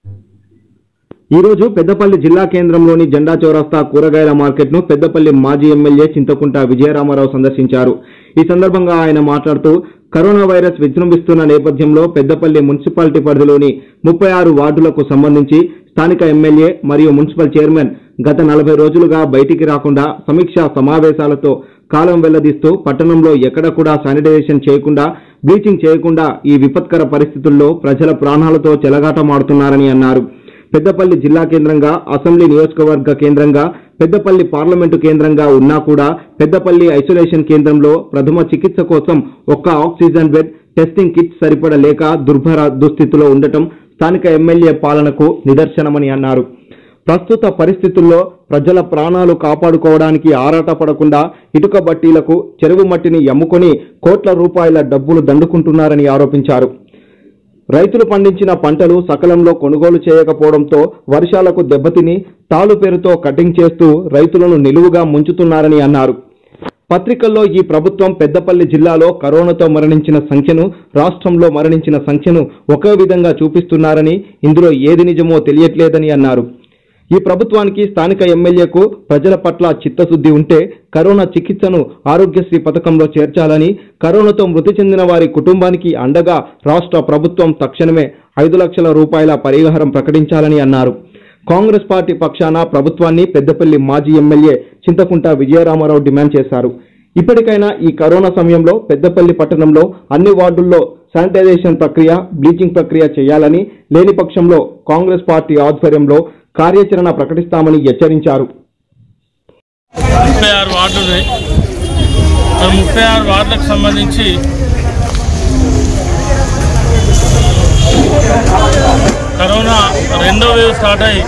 ఈ రోజు పెద్దపల్లి జిల్లా కేంద్రంలోని జెండా చౌరస్తా కూరగాయల మార్కెట్ను పెద్దపల్లి మాజీ ఎమ్మెల్యే చింతకుంట విజయరామారావు సందర్శించారు ఈ సందర్భంగా ఆయన మాట్లాడుతూ కరోనా వైరస్ విజృంభిస్తున్న నేపథ్యంలో పెద్దపల్లి మున్సిపాలిటీ పరిధిలోని ముప్పై ఆరు వార్డులకు సంబంధించి స్థానిక ఎమ్మెల్యే మరియు మున్సిపల్ చైర్మన్ గత నలభై రోజులుగా బయటికి రాకుండా సమీక్షా సమావేశాలతో కాలం వెల్లదీస్తూ పట్టణంలో ఎక్కడ కూడా శానిటైజేషన్ చేయకుండా బ్లీచింగ్ చేయకుండా ఈ విపత్కర పరిస్థితుల్లో ప్రజల ప్రాణాలతో చెలగాటమాడుతున్నారని అన్నారు పెద్దపల్లి జిల్లా కేంద్రంగా అసెంబ్లీ నియోజకవర్గ కేంద్రంగా పెద్దపల్లి పార్లమెంటు కేంద్రంగా ఉన్నా కూడా పెద్దపల్లి ఐసోలేషన్ కేంద్రంలో ప్రథమ చికిత్స కోసం ఒక్క ఆక్సిజన్ బెడ్ టెస్టింగ్ కిట్ సరిపడ లేక దుర్భర దుస్థితిలో ఉండటం స్థానిక ఎమ్మెల్యే పాలనకు నిదర్శనమని అన్నారు ప్రస్తుత పరిస్థితుల్లో ప్రజల ప్రాణాలు కాపాడుకోవడానికి ఆరాటపడకుండా ఇటుక బట్టీలకు చెరువు మట్టిని అమ్ముకొని కోట్ల రూపాయల డబ్బులు దండుకుంటున్నారని ఆరోపించారు రైతులు పండించిన పంటలు సకాలంలో కొనుగోలు చేయకపోవడంతో వర్షాలకు దెబ్బతిని తాలు పేరుతో కటింగ్ చేస్తూ రైతులను నిలువుగా ముంచుతున్నారని అన్నారు పత్రికల్లో ఈ ప్రభుత్వం పెద్దపల్లి జిల్లాలో కరోనాతో మరణించిన సంఖ్యను రాష్ట్రంలో మరణించిన సంఖ్యను ఒకే విధంగా చూపిస్తున్నారని ఇందులో ఏది నిజమో తెలియట్లేదని అన్నారు ఈ ప్రభుత్వానికి స్థానిక ఎమ్మెల్యేకు ప్రజల పట్ల చిత్తశుద్ధి ఉంటే కరోనా చికిత్సను ఆరోగ్యశ్రీ పథకంలో చేర్చాలని కరోనాతో మృతి చెందిన వారి కుటుంబానికి అండగా రాష్ట్ర ప్రభుత్వం తక్షణమే ఐదు లక్షల రూపాయల పరిహారం ప్రకటించాలని అన్నారు కాంగ్రెస్ పార్టీ పక్షాన ప్రభుత్వాన్ని పెద్దపల్లి మాజీ ఎమ్మెల్యే చింతకుంట విజయరామారావు డిమాండ్ చేశారు ఇప్పటికైనా ఈ కరోనా సమయంలో పెద్దపల్లి పట్టణంలో అన్ని వార్డుల్లో శానిటైజేషన్ ప్రక్రియ బ్లీచింగ్ ప్రక్రియ చేయాలని లేని పక్షంలో కాంగ్రెస్ పార్టీ ఆధ్వర్యంలో కార్యాచరణ ప్రకటిస్తామని హెచ్చరించారు ముప్పై ఆరు వార్డులు ఉన్నాయి ఆ ముప్పై ఆరు వార్డులకు సంబంధించి కరోనా రెండో వేవ్ స్టార్ట్ అయ్యి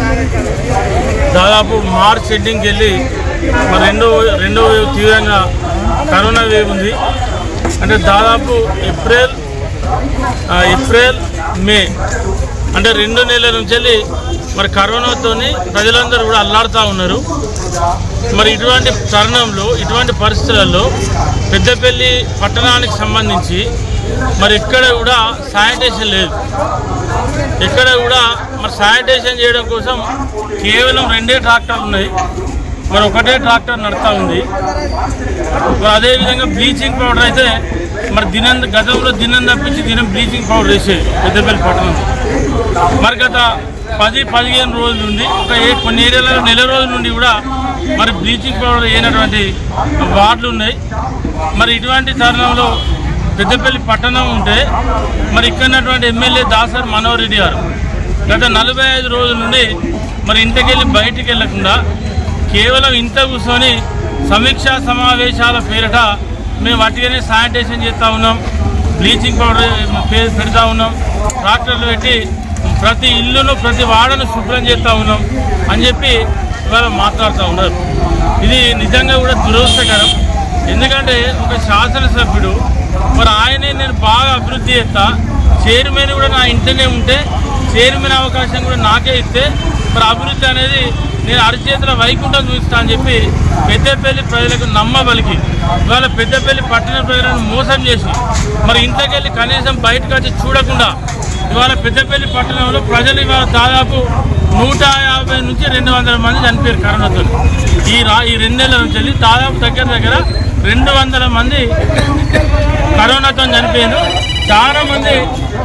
దాదాపు మార్చ్ ఎండింగ్కి వెళ్ళి మరి రెండో రెండో వేవ్ తీవ్రంగా కరోనా వేవ్ ఉంది అంటే దాదాపు ఏప్రిల్ ఆ, ఏప్రిల్ మే అంటే రెండు నెలల నుంచి వెళ్ళి మరి కరోనాతోని ప్రజలందరూ కూడా అల్లాడుతూ ఉన్నారు మరి ఇటువంటి తరుణంలో ఇటువంటి పరిస్థితులలో పెద్దపల్లి పట్టణానికి సంబంధించి మరి ఇక్కడ కూడా శానిటేషన్ లేదు ఇక్కడ కూడా మరి శానిటేషన్ చేయడం కోసం కేవలం రెండే ట్రాక్టర్లు ఉన్నాయి మరి ఒకటే ట్రాక్టర్ నడుస్తూ ఉంది మరి అదేవిధంగా బ్లీచింగ్ పౌడర్ అయితే మరి దినం గతంలో దినం తప్పించి దినం బ్లీచింగ్ పౌడర్ వేసేది పెద్దపల్లి పట్టణం మరి గత పది పదిహేను రోజుల నుండి ఒక ఏ- కొన్ని ఏరియాలలో నెల రోజుల నుండి కూడా మరి బ్లీచింగ్ పౌడర్ వేయనటువంటి వార్డులు ఉన్నాయి మరి ఇటువంటి తరుణంలో పెద్దపల్లి పట్టణం ఉంటే మరి ఇక్కడ ఉన్నటువంటి ఎమ్మెల్యే దాసర్ మనోహర్ రెడ్డి గారు గత నలభై ఐదు రోజుల నుండి మరి ఇంటికి వెళ్ళి బయటికి వెళ్ళకుండా కేవలం ఇంత కూర్చొని సమీక్షా సమావేశాల పేరిట మేము వాటిగానే శానిటేషన్ చేస్తూ ఉన్నాం బ్లీచింగ్ పౌడర్ పే- పెడతా ఉన్నాం ట్రాక్టర్లు పెట్టి ప్రతి ఇల్లును ప్రతి వాడను శుభ్రం చేస్తూ ఉన్నాం అని చెప్పి ఇవాళ మాట్లాడుతూ ఉన్నారు ఇది నిజంగా కూడా దురదృష్టకరం ఎందుకంటే ఒక శాసనసభ్యుడు మరి ఆయనే నేను బాగా అభివృద్ధి చేస్తా చైర్మన్ కూడా నా ఇంట్లోనే ఉంటే చైర్మన్ అవకాశం కూడా నాకే ఇస్తే మరి అభివృద్ధి అనేది నేను అరిచేతుల వైకుంఠం చూపిస్తా అని చెప్పి పెద్దపల్లి ప్రజలకు నమ్మబలికి ఇవాళ పెద్దపల్లి పట్టణ ప్రజలను మోసం చేసి మరి ఇంట్లోకెళ్ళి కనీసం బయటకు వచ్చి చూడకుండా ఇవాళ పెద్దపల్లి పట్టణంలో ప్రజలు ఇవాళ దాదాపు నూట యాభై నుంచి రెండు వందల మంది చనిపోయారు కరోనాతో ఈ రా ఈ రెండు నెలల నుంచి వెళ్ళి దాదాపు దగ్గర దగ్గర రెండు వందల మంది కరోనాతో చనిపోయారు చాలా మంది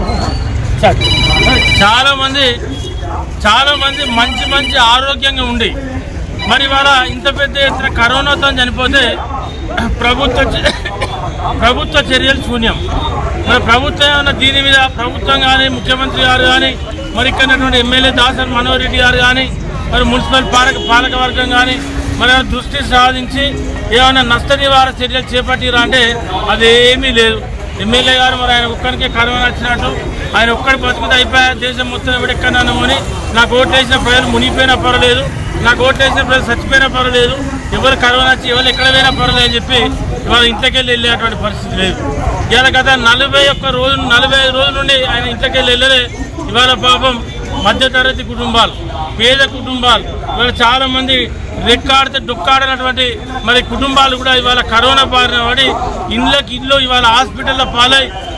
చాలా మంది చాలా మంది మంచి మంచి ఆరోగ్యంగా ఉండి మరి ఇవాళ ఇంత పెద్ద ఎత్తున కరోనాతో చనిపోతే ప్రభుత్వ చ- ప్రభుత్వ చర్యలు శూన్యం మరి ప్రభుత్వం ఏమన్నా దీని మీద ప్రభుత్వం కానీ ముఖ్యమంత్రి గారు కానీ మరి ఇక్కడ ఉన్నటువంటి ఎమ్మెల్యే దాసరి మనోహర్ రెడ్డి గారు కానీ మరి మున్సిపల్ పాలక పాలక వర్గం కానీ మరి ఏమైనా దృష్టి సాధించి ఏమైనా నష్ట నివారణ చర్యలు చేపట్టిరా అంటే అదేమీ లేదు ఎమ్మెల్యే గారు మరి ఆయన ఒక్కరికే కరోనా వచ్చినట్టు ఆయన ఒక్కడి బతుకుతే అయిపోయా దేశం మొత్తం ఎవడెక్కడన్నాను అని నాకు ఓట్లు వేసిన ప్రజలు మునిగిపోయినా పర్వాలేదు నాకు ఓట్లు వేసిన ప్రజలు చచ్చిపోయినా పర్వాలేదు ఎవరు కరోనా వచ్చి ఎవరు ఎక్కడ పోయినా పర్వాలేదు అని చెప్పి ఇవాళ ఇంట్లోకెళ్ళి వెళ్ళేటువంటి పరిస్థితి లేదు ఇవాళ గత నలభై ఒక్క రోజు నలభై ఐదు రోజుల నుండి ఆయన ఇంట్లోకెళ్ళి వెళ్ళలే ఇవాళ పాపం మధ్యతరగతి కుటుంబాలు పేద కుటుంబాలు ఇవాళ చాలా మంది రెక్కాడితే డొక్కాడనటువంటి మరి కుటుంబాలు కూడా ఇవాళ కరోనా బారిన పడి ఇండ్లకి ఇల్లు ఇవాళ హాస్పిటల్లో పాలై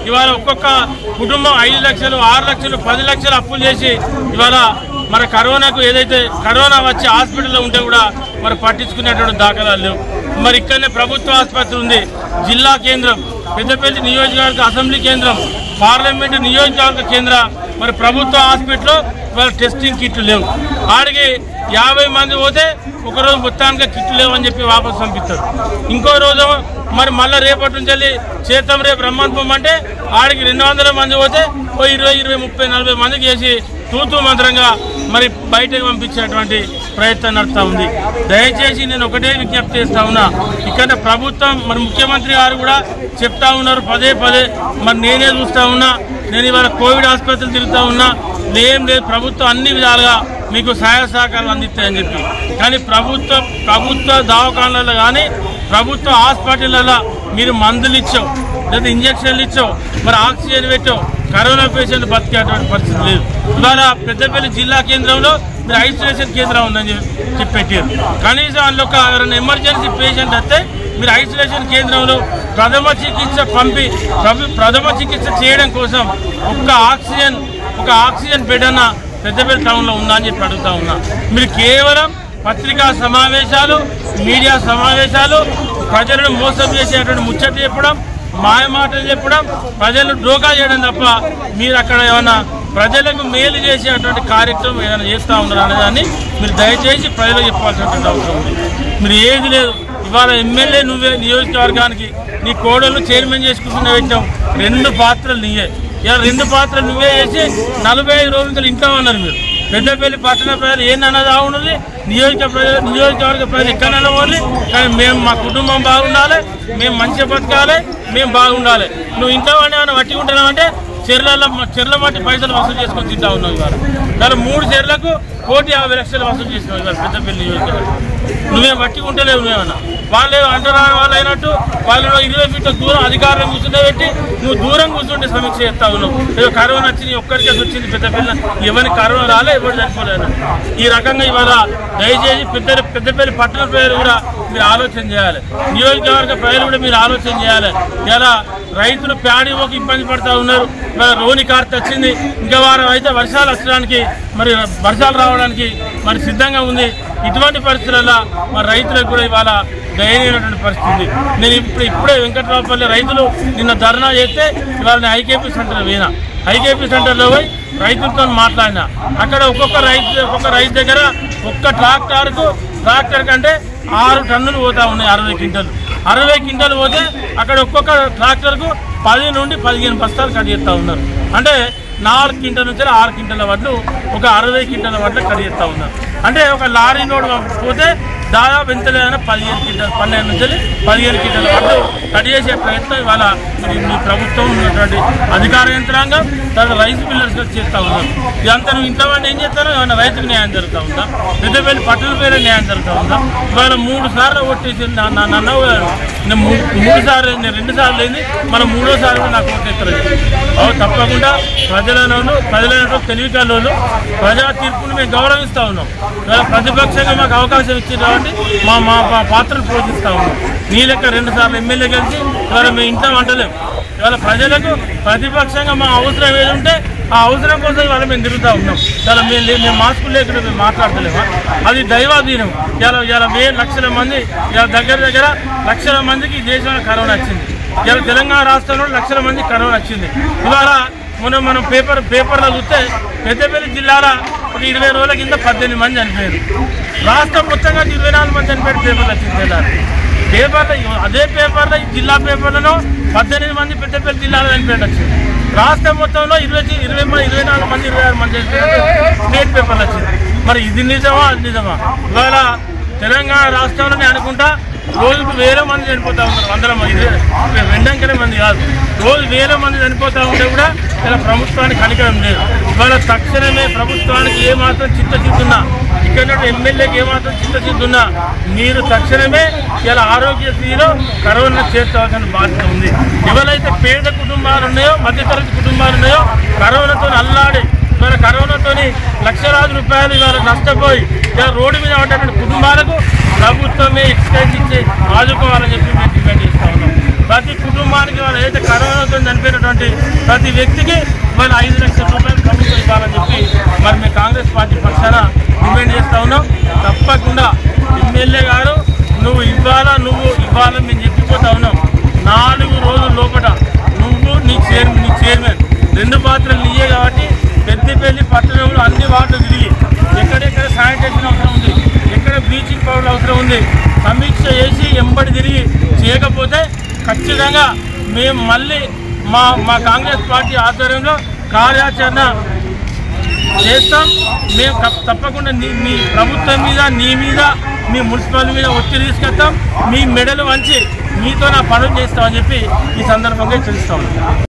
ఇవాళ ఒక్కొక్క కుటుంబం ఐదు లక్షలు ఆరు లక్షలు పది లక్షలు అప్పులు చేసి ఇవాళ మన కరోనాకు ఏదైతే కరోనా వచ్చి హాస్పిటల్లో ఉంటే కూడా మరి పట్టించుకునేటువంటి దాఖలాలు లేవు మరి ఇక్కడనే ప్రభుత్వ ఆసుపత్రి ఉంది జిల్లా కేంద్రం పెద్దపల్లి నియోజకవర్గ అసెంబ్లీ కేంద్రం పార్లమెంటు నియోజకవర్గ కేంద్ర మరి ప్రభుత్వ హాస్పిటల్లో ఇవాళ టెస్టింగ్ కిట్లు లేవు ఆడికి యాభై మంది పోతే ఒకరోజు మొత్తానికి కిట్లు లేవు అని చెప్పి వాపసు పంపిస్తారు ఇంకో రోజు మరి మళ్ళీ రేపటి నుంచి వెళ్ళి చేద్దాం రేపు రమ్మని పొమ్మంటే ఆడికి రెండు వందల మంది పోతే ఓ ఇరవై ఇరవై ముప్పై నలభై మందికి వేసి తూతూ మంత్రంగా మరి బయటకు పంపించేటువంటి ప్రయత్నం నడుస్తూ ఉంది దయచేసి నేను ఒకటే విజ్ఞప్తి చేస్తా ఉన్నా ఇక్కడ ప్రభుత్వం మరి ముఖ్యమంత్రి గారు కూడా చెప్తా ఉన్నారు పదే పదే మరి నేనే చూస్తా ఉన్నా నేను ఇవాళ కోవిడ్ ఆసుపత్రులు తిరుగుతా ఉన్నా ఏం లేదు ప్రభుత్వం అన్ని విధాలుగా మీకు సహాయ సహకారాలు అందిస్తాయని చెప్పి కానీ ప్రభుత్వ ప్రభుత్వ దవాఖానాలలో కానీ ప్రభుత్వ హాస్పిటళ్ళలో మీరు మందులు ఇచ్చావు లేదా ఇంజక్షన్లు ఇచ్చావు మరి ఆక్సిజన్ పెట్టావు కరోనా పేషెంట్ బతికేటువంటి పరిస్థితి లేదు ఇవాళ పెద్దపల్లి జిల్లా కేంద్రంలో మీరు ఐసోలేషన్ కేంద్రం ఉందని చెప్పి చెప్పి పెట్టారు కనీసం అందులో ఒక ఎవరైనా ఎమర్జెన్సీ పేషెంట్ వస్తే మీరు ఐసోలేషన్ కేంద్రంలో ప్రథమ చికిత్స పంపి ప్రభు- ప్రథమ చికిత్స చేయడం కోసం ఒక్క ఆక్సిజన్ ఒక ఆక్సిజన్ బెడ్ అన్న పెద్దపల్లి టౌన్లో ఉందా అని చెప్పి అడుగుతా ఉన్నా మీరు కేవలం పత్రికా సమావేశాలు మీడియా సమావేశాలు ప్రజలను మోసం చేసేటువంటి ముచ్చట చెప్పడం మాయ మాటలు చెప్పడం ప్రజలను డోకా చేయడం తప్ప మీరు అక్కడ ఏమైనా ప్రజలకు మేలు చేసేటువంటి కార్యక్రమం ఏదైనా చేస్తూ ఉన్నారు అనేదాన్ని మీరు దయచేసి ప్రజలకు చెప్పాల్సినటువంటి అవసరం ఉంది మీరు ఏది లేదు ఇవాళ ఎమ్మెల్యే నువ్వే నియోజకవర్గానికి నీ కోడలు చైర్మన్ చేసుకుంటున్న పెట్టాం రెండు పాత్రలు నీయే ఇలా రెండు పాత్రలు నువ్వే చేసి నలభై ఐదు రోజులు ఇంట్లో ఉన్నారు మీరు పెద్దపల్లి పట్టణ ప్రజలు ఏందన్నది ఉన్నది నియోజక ప్రజలు నియోజకవర్గ ప్రజలు ఎక్కడైనా పోవాలి కానీ మేము మా కుటుంబం బాగుండాలి మేము మంచిగా బతకాలి మేము బాగుండాలి నువ్వు ఇంట్లో వాడిని ఏమైనా వట్టి ఉంటున్నావంటే చెర్ల చెర్ల మట్టి పైసలు వసూలు చేసుకొని తింటా ఉన్నావు ఇవాళ కానీ మూడు చెర్లకు కోటి యాభై లక్షలు వసూలు చేసినావు ఇవాళ పెద్దపల్లి నియోజకవర్గం నువ్వేం వట్టి ఉంటలేవు నువ్వేమన్నా వాళ్ళు అంటరా వాళ్ళు అయినట్టు వాళ్ళు ఇరవై ఫీట్ల దూరం అధికారులు కూర్చుంటే పెట్టి నువ్వు దూరం కూర్చుంటే సమీక్ష చేస్తా ఉన్నావు ఏదో కరోనా వచ్చింది ఒక్కరికే వచ్చింది పెద్ద పిల్ల ఎవరికి కరోనా రాలే ఎవరు చనిపోలేదు ఈ రకంగా ఇవాళ దయచేసి పెద్ద పెద్దపల్లి పట్టణ ప్రజలు కూడా మీరు ఆలోచన చేయాలి నియోజకవర్గ ప్రజలు కూడా మీరు ఆలోచన చేయాలి ఇలా రైతులు ప్యాడీ ఒక ఇబ్బంది పడతా ఉన్నారు ఇవాళ రోని కార్తె వచ్చింది ఇంకా వారం అయితే వర్షాలు వచ్చడానికి మరి వర్షాలు రావడానికి మరి సిద్ధంగా ఉంది ఇటువంటి పరిస్థితులలో మరి రైతులకు కూడా ఇవాళ దయనీయమైనటువంటి పరిస్థితి ఉంది. నేను ఇప్పుడు ఇప్పుడే వెంకట్రావుపల్లి రైతులు నిన్న ధర్నా చేస్తే ఇవాళ నేను ఐకేపీ సెంటర్ పోయినా ఐకేపీ సెంటర్లో పోయి రైతులతో మాట్లాడినా అక్కడ ఒక్కొక్క రైతు ఒక్కొక్క రైతు దగ్గర ఒక్క ట్రాక్టర్కు ట్రాక్టర్ కంటే ఆరు టన్నులు పోతా ఉన్నాయి అరవై క్వింటలు అరవై క్వింటలు పోతే అక్కడ ఒక్కొక్క ట్రాక్టర్కు పది నుండి పదిహేను బస్తాలు కట్ చేస్తూ ఉన్నారు అంటే నాలుగు క్వింటల నుంచి ఆరు క్వింటల వడ్లు ఒక అరవై క్వింటల వడ్లు కట్ చేస్తూ ఉన్నారు అంటే ఒక లారీ లోడ్ పోతే దాదాపు ఎంత లేదన్నా పదిహేను క్వింటల్ పన్నెండు నుంచి పదిహేను క్వింటల వడ్లు కట్ చేసే ప్రయత్నం ఇవాళ మరి మీ ప్రభుత్వం ఉన్నటువంటి అధికార యంత్రాంగం తర్వాత రైతు పిల్లర్స్ చేస్తూ ఉన్నారు ఇదంతా నువ్వు ఇంట్లో వాడిని ఏం చేస్తారో ఏమైనా రైతుకు న్యాయం జరుగుతూ ఉందా పెద్దపల్లి పట్టణ పేరు న్యాయం జరుగుతూ ఉందా ఇవాళ మూడు సార్లు కొట్టేసి నన్ను నేను మూ- మూడు సార్లు అయింది, నేను రెండు సార్లు అయింది మనం మూడోసారి కూడా నాకు ఓటు ఎత్తలేదు తప్పకుండా ప్రజలను ప్రజలైన తెలివికల్లోను ప్రజా తీర్పును మేము గౌరవిస్తూ ఉన్నాం ఇవాళ ప్రతిపక్షంగా మాకు అవకాశం ఇచ్చింది కాబట్టి మా మా మా పాత్రను పోషిస్తూ ఉన్నాం నీ లెక్క రెండు సార్లు ఎమ్మెల్యే కలిసి ఇవాళ మేము ఇంట్లో వంటలేము ఇవాళ ప్రజలకు ప్రతిపక్షంగా మా అవసరం ఏది ఉంటే ఆ అవసరం కోసం ఇవాళ మేము తిరుగుతూ ఉన్నాం ఇలా మేము లే- మేము మాస్కులు లేకుండా మేము మాట్లాడతలేమా అది దైవాధీనం ఇలా ఇలా వే లక్షల మంది ఇలా దగ్గర దగ్గర లక్షల మందికి ఈ దేశంలో కరోనా వచ్చింది ఇలా తెలంగాణ రాష్ట్రంలో లక్షల మంది కరోనా వచ్చింది ఇవాళ మనం మనం పేపర్ పేపర్లో చూస్తే పెద్దపల్లి జిల్లాలో ఒక ఇరవై రోజుల కింద పద్దెనిమిది మంది చనిపోయారు రాష్ట్రం మొత్తంగా ఇరవై నాలుగు మంది చనిపోయారు పేపర్లు వచ్చింది జిల్లాలో పేపర్లో అదే పేపర్లో ఈ జిల్లా పేపర్లలో పద్దెనిమిది మంది పెద్దపల్లి జిల్లాలో చనిపోయారు వచ్చింది రాష్ట్రం మొత్తంలో ఇరవై ఇరవై మంది ఇరవై నాలుగు మంది ఇరవై ఆరు మంది చనిపోయారు స్టేట్ పేపర్లు వచ్చింది మరి ఇది నిజమా అది నిజమా ఇవాళ తెలంగాణ రాష్ట్రంలోనే అనుకుంటా రోజుకు వేల మంది చనిపోతా ఉన్నారు వందల మంది ఇదే రెండంకెల మంది కాదు రోజు వేల మంది చనిపోతా ఉంటే కూడా ఇలా ప్రభుత్వానికి కనికరం లేదు ఇవాళ తక్షణమే ప్రభుత్వానికి ఏమాత్రం చిత్తశుద్ధున్నా ఇక్కడ ఎమ్మెల్యేకి ఏమాత్రం చిత్తశుద్ధున్నా మీరు తక్షణమే ఇలా ఆరోగ్యశ్రీలో కరోనా చేర్చవలసిన బాధ్యత ఉంది ఎవరైతే పేద కుటుంబాలు ఉన్నాయో మధ్యతరగతి కుటుంబాలు ఉన్నాయో కరోనాతో అల్లాడి ఇవాళ కరోనాతోని లక్షలాది రూపాయలు ఇవాళ నష్టపోయి ఇలా రోడ్డు మీద పడ్డటువంటి కుటుంబాలకు ప్రభుత్వమే ఎక్స్టెండ్ ఇచ్చి ఆదుకోవాలని చెప్పి మేము డిమాండ్ చేస్తా ఉన్నాం ప్రతి కుటుంబానికి వాళ్ళు ఏదైతే కరోనాతో చనిపోయినటువంటి ప్రతి వ్యక్తికి వాళ్ళు ఐదు లక్షల రూపాయలు ప్రభుత్వం ఇవ్వాలని చెప్పి మరి మేము కాంగ్రెస్ పార్టీ పక్షాన డిమాండ్ చేస్తా ఉన్నాం తప్పకుండా ఎమ్మెల్యే గారు నువ్వు ఇవ్వాలా నువ్వు ఇవ్వాలని మేము చెప్పిపోతా ఉన్నాం నాలుగు రోజుల లోపల నువ్వు నీ చైర్మన్ నీ చైర్మన్ రెండు పాత్రలు నీయే కాబట్టి పెద్దపల్లి పట్టణంలో అన్ని వార్డులు తిరిగి ఎక్కడెక్కడ శానిటేషన్ అవసరం ఉంది ఎక్కడ బ్లీచింగ్ పౌడర్ అవసరం ఉంది సమీక్ష చేసి ఎంబడి తిరిగి చేయకపోతే ఖచ్చితంగా మేము మళ్ళీ మా మా కాంగ్రెస్ పార్టీ ఆధ్వర్యంలో కార్యాచరణ చేస్తాం మేము కప్- తప్పకుండా నీ మీ ప్రభుత్వం మీద నీ మీద మీ మున్సిపల్ మీద ఒత్తిడి తీసుకెళ్తాం మీ మెడలు వంచి మీతో నా పనులు చేస్తామని చెప్పి ఈ సందర్భంగా తెలుస్తాం